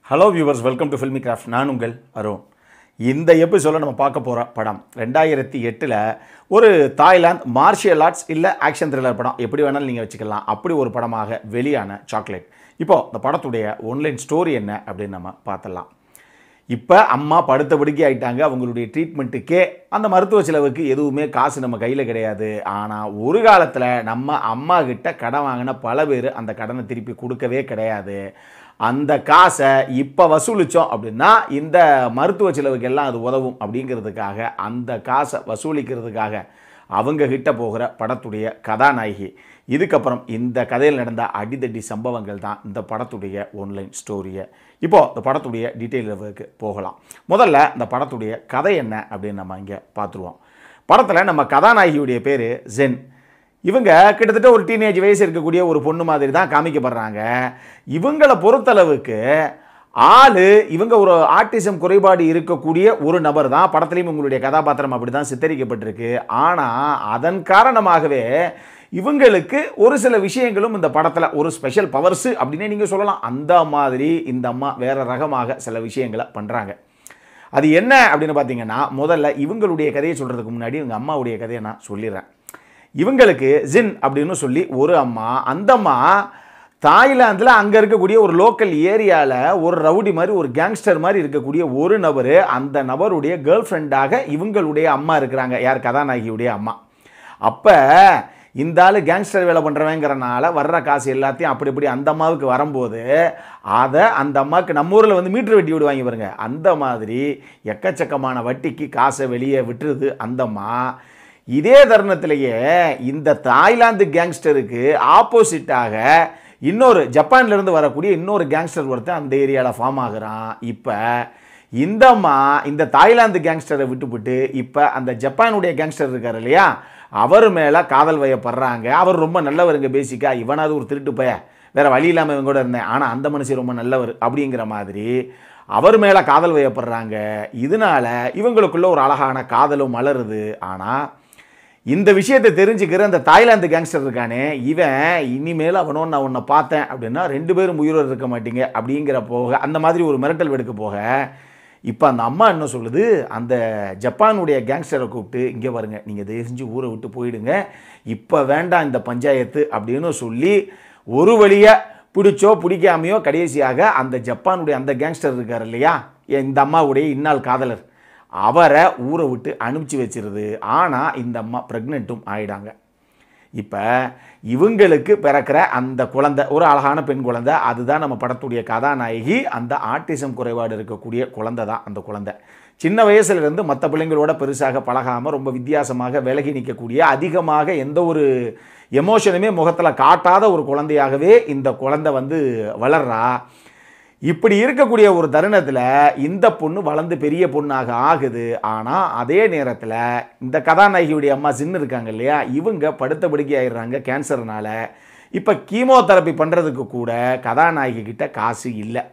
hello viewers welcome to Filmi Craft நான் உங்கள் அருண் இந்த எபிசோட நம்ம பார்க்க போகிற படம் ரெண்டாயிரத்தி எட்டில் ஒரு தாய்லாந்து மார்ஷியல் ஆர்ட்ஸ் இல்லை ஆக்ஷன் த்ரில்லர் படம் எப்படி வேணாலும் நீங்கள் வச்சுக்கலாம் அப்படி ஒரு படமாக வெளியான சாக்லேட் இப்போது இந்த படத்துடைய ஒன்லைன் ஸ்டோரி என்ன அப்படின்னு நம்ம பார்த்தலாம் இப்போ அம்மா படுத்த படுக்கை ஆயிட்டாங்க அவங்களுடைய ட்ரீட்மெண்ட்டுக்கே அந்த மருத்துவ செலவுக்கு எதுவுமே காசு நம்ம கையில் கிடையாது ஆனால் ஒரு காலத்தில் நம்ம அம்மா கிட்ட கடன் வாங்கின பல பேர் அந்த கடனை திருப்பி கொடுக்கவே கிடையாது அந்த காசை இப்போ வசூலித்தோம் அப்படின்னா இந்த மருத்துவ செலவுக்கு எல்லாம் அது உதவும் அப்படிங்கிறதுக்காக அந்த காசை வசூலிக்கிறதுக்காக அவங்க கிட்ட போகிற படத்துடைய கதாநாயகி இதுக்கப்புறம் இந்த கதையில் நடந்த அடிதடி சம்பவங்கள் தான் இந்த படத்துடைய ஒன்லைன் ஸ்டோரியை இப்போது இந்த படத்துடைய டீட்டெயில் லெவலுக்கு போகலாம் முதல்ல இந்த படத்துடைய கதை என்ன அப்படின்னு நம்ம இங்கே பார்த்துருவோம் படத்தில் நம்ம கதாநாயகியுடைய பேர் ஜென் இவங்க கிட்டத்தட்ட ஒரு டீனேஜ் வயசு இருக்கக்கூடிய ஒரு பொண்ணு மாதிரி தான் காமிக்கப்படுறாங்க இவங்களை பொறுத்தளவுக்கு ஆளு இவங்க ஒரு ஆட்டிசம் குறைபாடு இருக்கக்கூடிய ஒரு நபர் தான் படத்துலையும் உங்களுடைய கதாபாத்திரம் அப்படி தான் சித்தரிக்கப்பட்டிருக்கு ஆனால் அதன் காரணமாகவே இவங்களுக்கு ஒரு சில விஷயங்களும் இந்த படத்தில் ஒரு ஸ்பெஷல் பவர்ஸு அப்படின்னே நீங்கள் சொல்லலாம் அந்த மாதிரி இந்த அம்மா வேற ரகமாக சில விஷயங்களை பண்ணுறாங்க அது என்ன அப்படின்னு பார்த்தீங்கன்னா முதல்ல இவங்களுடைய கதையை சொல்கிறதுக்கு முன்னாடி இவங்க அம்மாவுடைய கதையை நான் சொல்லிடுறேன் இவங்களுக்கு ஜின் அப்படின்னு சொல்லி ஒரு அம்மா அந்த அம்மா தாய்லாந்தில் அங்கே இருக்கக்கூடிய ஒரு லோக்கல் ஏரியாவில் ஒரு ரவுடி மாதிரி ஒரு கேங்ஸ்டர் மாதிரி இருக்கக்கூடிய ஒரு நபர் அந்த நபருடைய கேர்ள் ஃப்ரெண்டாக இவங்களுடைய அம்மா இருக்கிறாங்க யார் கதாநாயகியுடைய அம்மா அப்போ இந்த ஆள் கேங்ஸ்டர் வேலை பண்ணுறவங்கிறனால வர்ற காசு எல்லாத்தையும் அப்படி இப்படி அந்த அம்மாவுக்கு வரும்போது அதை அந்த அம்மாவுக்கு நம்ம ஊரில் வந்து மீட்டர் வெட்டி விடுவாங்க பாருங்க அந்த மாதிரி எக்கச்சக்கமான வட்டிக்கு காசை வெளியே விட்டுருது அந்த அம்மா இதே தருணத்திலேயே இந்த தாய்லாந்து கேங்ஸ்டருக்கு ஆப்போசிட்டாக இன்னொரு ஜப்பான்லேருந்து வரக்கூடிய இன்னொரு கேங்ஸ்டர் ஒருத்தன் அந்த ஏரியாவில் ஃபார்ம் ஆகுறான் இப்போ இந்த அம்மா இந்த தாய்லாந்து கேங்ஸ்டரை விட்டுவிட்டு இப்போ அந்த ஜப்பானுடைய கேங்ஸ்டர் இருக்கார் இல்லையா அவர் மேலே காதல் வயப்படுறாங்க அவர் ரொம்ப நல்லவருங்க பேசிக்காக இவனாவது ஒரு திருட்டு பய வேற வழி இல்லாமல் இவங்க கூட இருந்தேன் ஆனால் அந்த மனுஷன் ரொம்ப நல்லவர் அப்படிங்கிற மாதிரி அவர் மேலே காதல் வயப்படுறாங்க இதனால இவங்களுக்குள்ள ஒரு அழகான காதலும் மலருது ஆனால் இந்த விஷயத்தை தெரிஞ்சுக்கிற அந்த தாய்லாந்து கேங்ஸ்டர் இருக்கானே இவன் இனிமேல் அவனோ நான் உன்னை பார்த்தேன் அப்படின்னா ரெண்டு பேரும் உயிரோடு இருக்க மாட்டீங்க அப்படிங்கிற போக அந்த மாதிரி ஒரு மிரட்டல் வெடுக்க போக இப்போ அந்த அம்மா என்ன சொல்லுது அந்த ஜப்பானுடைய கேங்ஸ்டரை கூப்பிட்டு இங்கே பாருங்க நீங்கள் தயவு செஞ்சு ஊரை விட்டு போயிடுங்க இப்போ வேண்டாம் இந்த பஞ்சாயத்து அப்படின்னு சொல்லி ஒரு வழியாக பிடிச்சோ பிடிக்காமையோ கடைசியாக அந்த ஜப்பானுடைய அந்த கேங்ஸ்டர் இருக்கார் இல்லையா இந்த அம்மாவுடைய இந்நாள் காதலர் அவரை ஊரை விட்டு அனுப்பிச்சி வச்சிருது ஆனால் இந்த அம்மா ப்ரெக்னெண்ட்டும் ஆயிடாங்க இப்போ இவங்களுக்கு பிறக்கிற அந்த குழந்தை ஒரு அழகான பெண் குழந்தை அதுதான் நம்ம படத்துடைய கதாநாயகி அந்த ஆட்டிசம் குறைபாடு இருக்கக்கூடிய குழந்தை தான் அந்த குழந்தை சின்ன வயசுலேருந்து மற்ற பிள்ளைங்களோட பெருசாக பழகாமல் ரொம்ப வித்தியாசமாக விலகி நிற்கக்கூடிய அதிகமாக எந்த ஒரு எமோஷனுமே முகத்தில் காட்டாத ஒரு குழந்தையாகவே இந்த குழந்தை வந்து வளர்றா இப்படி இருக்கக்கூடிய ஒரு தருணத்தில் இந்த பொண்ணு வளர்ந்து பெரிய பொண்ணாக ஆகுது ஆனால் அதே நேரத்தில் இந்த கதாநாயகியுடைய அம்மா சின்ன இருக்காங்க இல்லையா இவங்க படுத்த படுக்கை ஆயிடுறாங்க கேன்சர்னால இப்போ கீமோதெரப்பி பண்ணுறதுக்கு கூட கதாநாயகி கிட்ட காசு இல்லை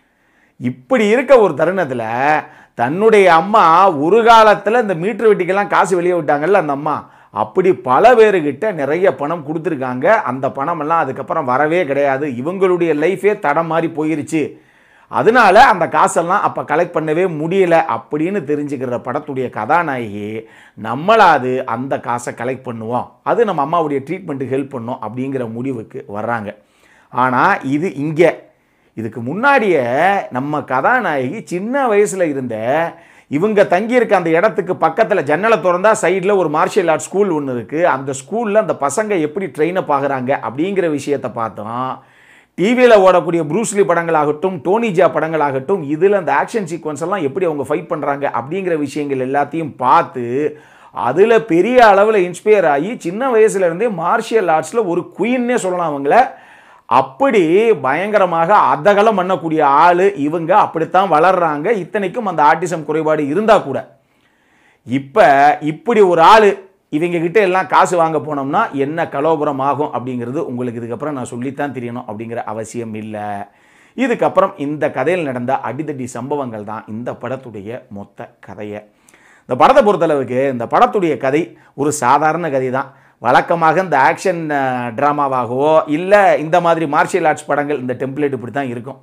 இப்படி இருக்க ஒரு தருணத்தில் தன்னுடைய அம்மா ஒரு காலத்தில் இந்த மீட்டர் வெட்டிக்கெல்லாம் காசு வெளியே விட்டாங்கல்ல அந்த அம்மா அப்படி பல பேருக்கிட்ட நிறைய பணம் கொடுத்துருக்காங்க அந்த பணமெல்லாம் அதுக்கப்புறம் வரவே கிடையாது இவங்களுடைய லைஃபே தடம் மாதிரி போயிருச்சு அதனால அந்த காசெல்லாம் அப்போ கலெக்ட் பண்ணவே முடியல அப்படின்னு தெரிஞ்சுக்கிற படத்துடைய கதாநாயகி நம்மளாது அந்த காசை கலெக்ட் பண்ணுவோம் அது நம்ம அம்மாவுடைய ட்ரீட்மெண்ட்டுக்கு ஹெல்ப் பண்ணோம் அப்படிங்கிற முடிவுக்கு வர்றாங்க ஆனால் இது இங்கே இதுக்கு முன்னாடியே நம்ம கதாநாயகி சின்ன வயசில் இருந்த இவங்க தங்கியிருக்க அந்த இடத்துக்கு பக்கத்தில் ஜன்னலை திறந்தா சைடில் ஒரு மார்ஷியல் ஆர்ட் ஸ்கூல் ஒன்று இருக்குது அந்த ஸ்கூலில் அந்த பசங்க எப்படி ட்ரெயினப் ஆகுறாங்க அப்படிங்கிற விஷயத்தை பார்த்தோம் டிவியில் ஓடக்கூடிய ப்ரூஸ்லி படங்களாகட்டும் டோனிஜா படங்களாகட்டும் இதில் அந்த ஆக்ஷன் சீக்வன்ஸ் எல்லாம் எப்படி அவங்க ஃபைட் பண்ணுறாங்க அப்படிங்கிற விஷயங்கள் எல்லாத்தையும் பார்த்து அதில் பெரிய அளவில் இன்ஸ்பயர் ஆகி சின்ன வயசுலேருந்தே மார்ஷியல் ஆர்ட்ஸில் ஒரு குயின்னே சொல்லலாம் அவங்கள அப்படி பயங்கரமாக அதகலம் பண்ணக்கூடிய ஆள் இவங்க அப்படித்தான் வளர்றாங்க இத்தனைக்கும் அந்த ஆட்டிசம் குறைபாடு இருந்தால் கூட இப்போ இப்படி ஒரு ஆள் இவங்க கிட்ட எல்லாம் காசு வாங்க போனோம்னா என்ன கலோபுரம் ஆகும் அப்படிங்கிறது உங்களுக்கு இதுக்கப்புறம் நான் சொல்லித்தான் தெரியணும் அப்படிங்கிற அவசியம் இல்லை இதுக்கப்புறம் இந்த கதையில் நடந்த அடிதடி சம்பவங்கள் தான் இந்த படத்துடைய மொத்த கதையை இந்த படத்தை பொறுத்தளவுக்கு இந்த படத்துடைய கதை ஒரு சாதாரண கதை தான் வழக்கமாக இந்த ஆக்ஷன் ட்ராமாவாகவோ இல்லை இந்த மாதிரி மார்ஷியல் ஆர்ட்ஸ் படங்கள் இந்த டெம்ப்ளேட் இப்படி தான் இருக்கும்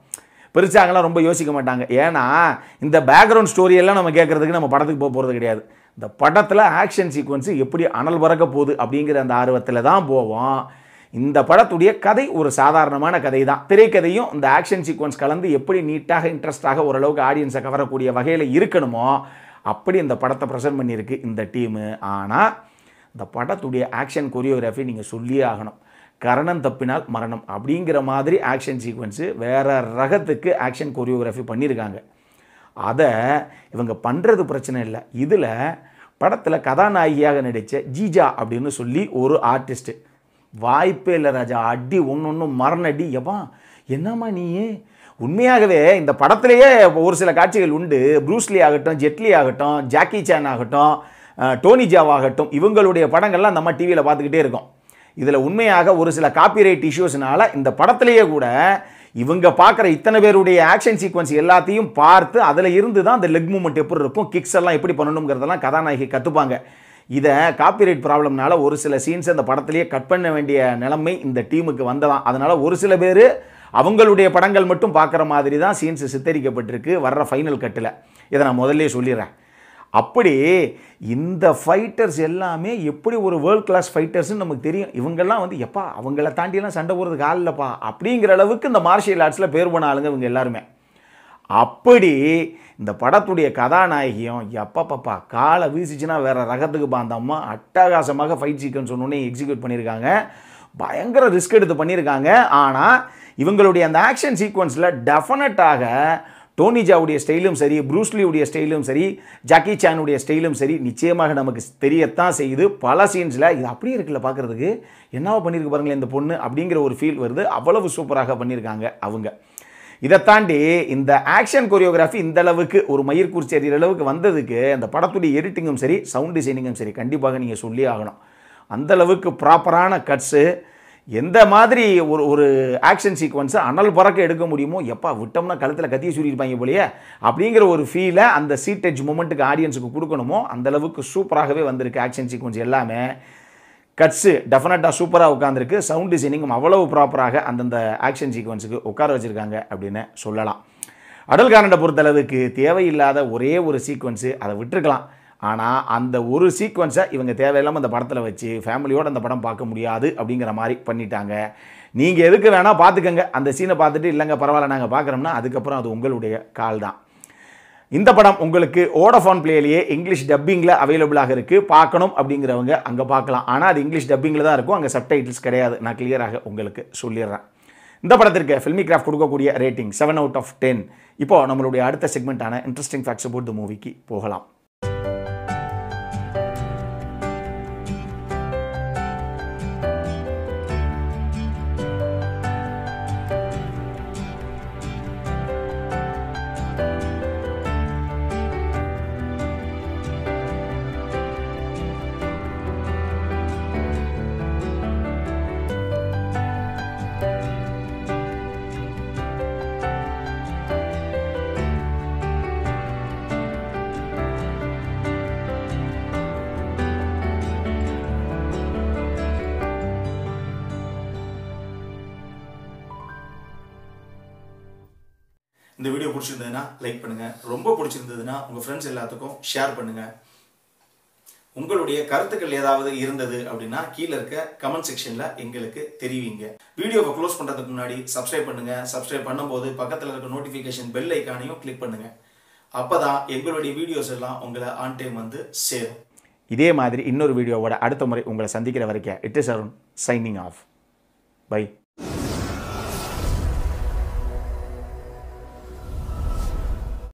பெருசாகலாம் ரொம்ப யோசிக்க மாட்டாங்க ஏன்னா இந்த பேக்ரவுண்ட் ஸ்டோரி எல்லாம் நம்ம கேட்குறதுக்கு நம்ம படத்துக்கு போக போகிறது கிடையாது இந்த படத்தில் ஆக்ஷன் சீக்வன்ஸு எப்படி அனல் பறக்க போகுது அப்படிங்கிற அந்த ஆர்வத்தில் தான் போவோம் இந்த படத்துடைய கதை ஒரு சாதாரணமான கதை தான் திரைக்கதையும் இந்த ஆக்ஷன் சீக்வன்ஸ் கலந்து எப்படி நீட்டாக இன்ட்ரெஸ்டாக ஓரளவுக்கு ஆடியன்ஸை கவரக்கூடிய வகையில் இருக்கணுமோ அப்படி இந்த படத்தை ப்ரெசென்ட் பண்ணியிருக்கு இந்த டீமு ஆனால் இந்த படத்துடைய ஆக்ஷன் கொரியோகிராஃபி நீங்கள் சொல்லியே ஆகணும் கரணம் தப்பினால் மரணம் அப்படிங்கிற மாதிரி ஆக்ஷன் சீக்வன்ஸு வேறு ரகத்துக்கு ஆக்ஷன் கொரியோகிராஃபி பண்ணியிருக்காங்க அதை இவங்க பண்ணுறது பிரச்சனை இல்லை இதில் படத்தில் கதாநாயகியாக நடித்த ஜீஜா அப்படின்னு சொல்லி ஒரு ஆர்டிஸ்ட்டு வாய்ப்பே இல்லை ராஜா அடி ஒன்று ஒன்று மரணடி எவா என்னம்மா நீ உண்மையாகவே இந்த படத்திலேயே ஒரு சில காட்சிகள் உண்டு ப்ரூஸ்லி ஆகட்டும் ஜெட்லி ஆகட்டும் ஜாக்கி சேன் ஆகட்டும் அஹ், டோனி ஜாவ் ஆகட்டும் இவங்களுடைய படங்கள்லாம் நம்ம டிவியில் பார்த்துக்கிட்டே இருக்கோம் இதில் உண்மையாக ஒரு சில காப்பிரைட் இஷ்யூஸ்னால இந்த படத்திலேயே கூட இவங்க பார்க்குற இத்தனை பேருடைய ஆக்ஷன் சீக்வன்ஸ் எல்லாத்தையும் பார்த்து அதில் இருந்து தான் அந்த லெக் மூமெண்ட் எப்படி இருக்கும் கிக்ஸ் எல்லாம் எப்படி பண்ணணுங்கிறதெல்லாம் கதாநாயகி கற்றுப்பாங்க இதை காப்பிரைட் ப்ராப்ளம்னால ஒரு சில சீன்ஸ் அந்த படத்திலேயே கட் பண்ண வேண்டிய நிலைமை இந்த டீமுக்கு வந்ததாம் அதனால் ஒரு சில பேர் அவங்களுடைய படங்கள் மட்டும் பார்க்குற மாதிரி தான் சீன்ஸ் சித்தரிக்கப்பட்டிருக்கு வர்ற ஃபைனல் கட்டில் இதை நான் முதல்லயே சொல்லிடுறேன் அப்படி இந்த ஃபைட்டர்ஸ் எல்லாமே எப்படி ஒரு வேர்ல்ட் கிளாஸ் ஃபைட்டர்ஸ்னு நமக்கு தெரியும் இவங்கெல்லாம் வந்து எப்பா அவங்கள தாண்டியெல்லாம் சண்டை போடுறதுக்கு ஆள் இல்லைப்பா அப்படிங்கிற அளவுக்கு இந்த மார்ஷியல் ஆர்ட்ஸில் பேர் போன ஆளுங்க இவங்க எல்லாருமே அப்படி இந்த படத்துடைய கதாநாயகியும் எப்பப்பப்பா காலை வீசிச்சுன்னா வேற ரகத்துக்கு பாந்தம்மா அட்டகாசமாக ஃபைட் சீக்வன்ஸ் ஒன்று எக்ஸிக்யூட் பண்ணியிருக்காங்க பயங்கர ரிஸ்க் எடுத்து பண்ணியிருக்காங்க ஆனால் இவங்களுடைய அந்த ஆக்ஷன் சீக்வன்ஸில் டெஃபினட்டாக டோனி ஜாவுடைய ஸ்டைலும் சரி ப்ரூஸ்லியுடைய ஸ்டைலும் சரி ஜாக்கி சானுடைய ஸ்டைலும் சரி நிச்சயமாக நமக்கு தெரியத்தான் செய்யுது பல சீன்ஸில் இது அப்படியே இருக்குல்ல பார்க்குறதுக்கு என்னவா பண்ணியிருக்கு பாருங்களேன் இந்த பொண்ணு அப்படிங்கிற ஒரு ஃபீல் வருது அவ்வளவு சூப்பராக பண்ணியிருக்காங்க அவங்க இதை தாண்டி இந்த ஆக்ஷன் கொரியோகிராஃபி இந்த அளவுக்கு ஒரு மயிர்கூர்ச்சி அறிகிற அளவுக்கு வந்ததுக்கு அந்த படத்துடைய எடிட்டிங்கும் சரி சவுண்ட் டிசைனிங்கும் சரி கண்டிப்பாக நீங்கள் சொல்லி ஆகணும் அந்த அளவுக்கு ப்ராப்பரான கட்ஸு எந்த மாதிரி ஒரு ஒரு ஆக்ஷன் சீக்வன்ஸை அனல் பறக்க எடுக்க முடியுமோ எப்பா விட்டோம்னா கழுத்தில் கத்தியை சுரியிருப்பாங்க போலயே அப்படிங்கிற ஒரு ஃபீலை அந்த சீட்டேஜ் மூமெண்ட்டுக்கு ஆடியன்ஸுக்கு கொடுக்கணுமோ அந்த அளவுக்கு சூப்பராகவே வந்திருக்கு ஆக்ஷன் சீக்வன்ஸ் எல்லாமே கட்ஸு டெஃபினட்டாக சூப்பராக உட்காந்துருக்கு சவுண்ட் டிசைனிங்கும் அவ்வளவு ப்ராப்பராக அந்தந்த ஆக்ஷன் சீக்வன்ஸுக்கு உட்கார வச்சுருக்காங்க அப்படின்னு சொல்லலாம் அடல் காரண்டை பொறுத்தளவுக்கு தேவையில்லாத ஒரே ஒரு சீக்வன்ஸு அதை விட்டுருக்கலாம் ஆனால் அந்த ஒரு சீக்வன்ஸை இவங்க தேவையில்லாமல் அந்த படத்தில் வச்சு ஃபேமிலியோடு அந்த படம் பார்க்க முடியாது அப்படிங்கிற மாதிரி பண்ணிட்டாங்க நீங்கள் எதுக்கு வேணால் பார்த்துக்கங்க அந்த சீனை பார்த்துட்டு இல்லைங்க பரவாயில்ல நாங்கள் பார்க்குறோம்னா அதுக்கப்புறம் அது உங்களுடைய கால் தான் இந்த படம் உங்களுக்கு ஓடஃபான் பிளேலேயே இங்கிலீஷ் டப்பிங்கில் அவைலபிளாக இருக்குது பார்க்கணும் அப்படிங்கிறவங்க அங்கே பார்க்கலாம் ஆனால் அது இங்கிலீஷ் டப்பிங்கில் தான் இருக்கும் அங்கே சப்டைட்டில்ஸ் கிடையாது நான் கிளியராக உங்களுக்கு சொல்லிடுறேன் இந்த படத்திற்கு ஃபில்மி கிராஃப்ட் கொடுக்கக்கூடிய rating seven out of ten இப்போ நம்மளுடைய அடுத்த செக்மெண்ட்டான இன்ட்ரெஸ்டிங் ஃபேக்ட்ஸ் அபவுட் த மூவிக்கு போகலாம் இந்த வீடியோ பிடிச்சிருந்ததுன்னா லைக் பண்ணுங்கள் ரொம்ப பிடிச்சிருந்ததுன்னா உங்கள் ஃப்ரெண்ட்ஸ் எல்லாத்துக்கும் ஷேர் பண்ணுங்கள் உங்களுடைய கருத்துக்கள் ஏதாவது இருந்தது அப்படின்னா கீழே இருக்க கமெண்ட் செக்ஷனில் எங்களுக்கு தெரிவிங்க வீடியோவை க்ளோஸ் பண்ணுறதுக்கு முன்னாடி சப்ஸ்கிரைப் பண்ணுங்க சப்ஸ்கிரைப் பண்ணும்போது பக்கத்தில் இருக்க நோட்டிஃபிகேஷன் பெல் ஐக்கானையும் கிளிக் பண்ணுங்க அப்பதான் எங்களுடைய வீடியோஸ் எல்லாம் உங்களை ஆன் டைம் வந்து சேரும் இதே மாதிரி இன்னொரு வீடியோவோட அடுத்த முறை உங்களை சந்திக்கிற வரைக்கும் it is Arun signing off by